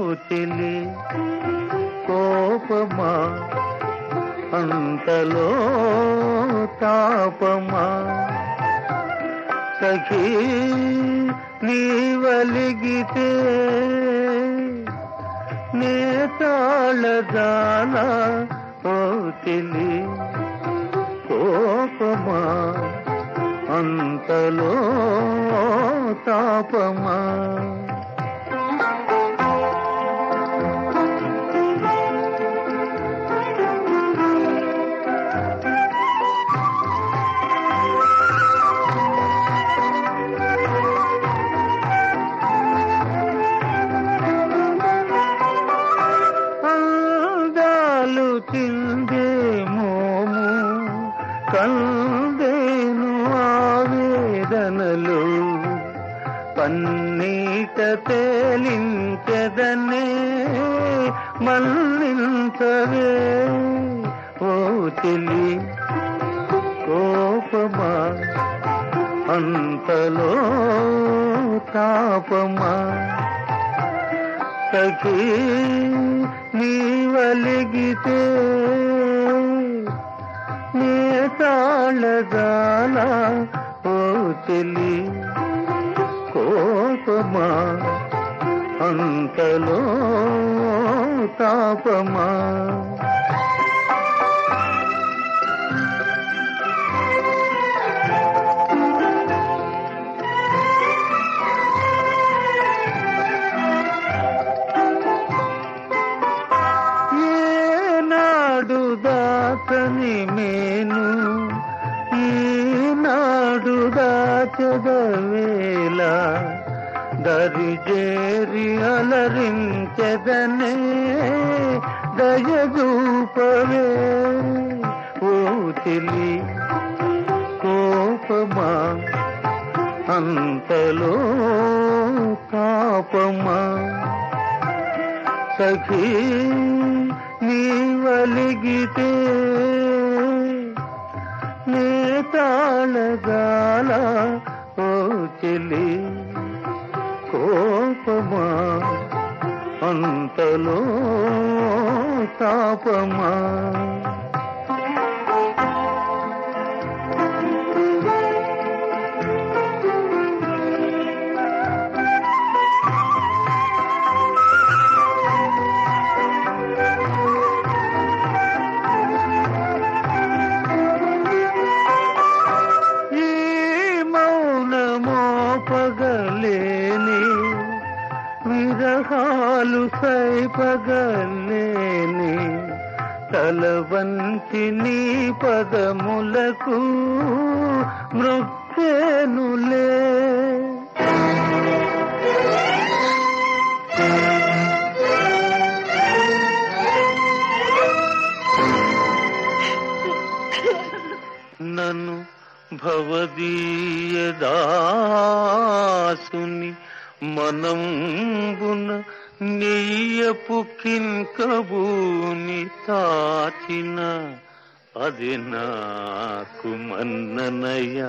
చెలి కోపమా అంతలో తాపమా సఖీ నీవలిగితే నే తాళదానా ఓ చెలి కోపమా అంతలో తాపమా అందాలు చిందే మోము కందేను ఆవేదనలు పన్నీట తేలించెదనే మల్లించవే ఓ చెలి కోపమా అంతలో తాపమా సఖీ నీవలిగితే నే తాళదాన ఓ చెలి కోపమా అంతలో తాపమా ఏనాడు దాచని మేను ఈనాడు దాచదవేళ దరిజేరి అలరించెదనే దయగూపవే ఓ చెలి కోపమా అంతలో తాపమా సఖీ నీవలిగితే నే తాళగాల ఓ చెలి కోపమా అంతలో తాపమా ఈ మౌనమో పగలేని విరహాలు సైపగలేని తల వంచి నీ పదములకు మృక్కేనులే నన్ను భవదీయదాసుని మనంబున నెయ్యపు కింకబూని తాచిన అది నాకు మన్ననయ్యా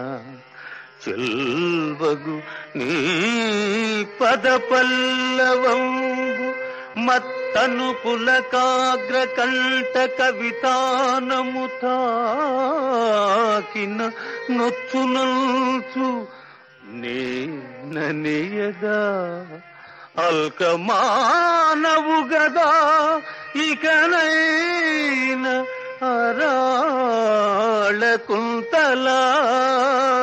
చెల్వగు నీ పద పల్లవంబు మత్తను పులకాగ్ర కంట కవితానము తాకిన నొచ్చునల్చు నేననియగా అల్కమానవు గదా ఇకనైన అరాళ కుంతలా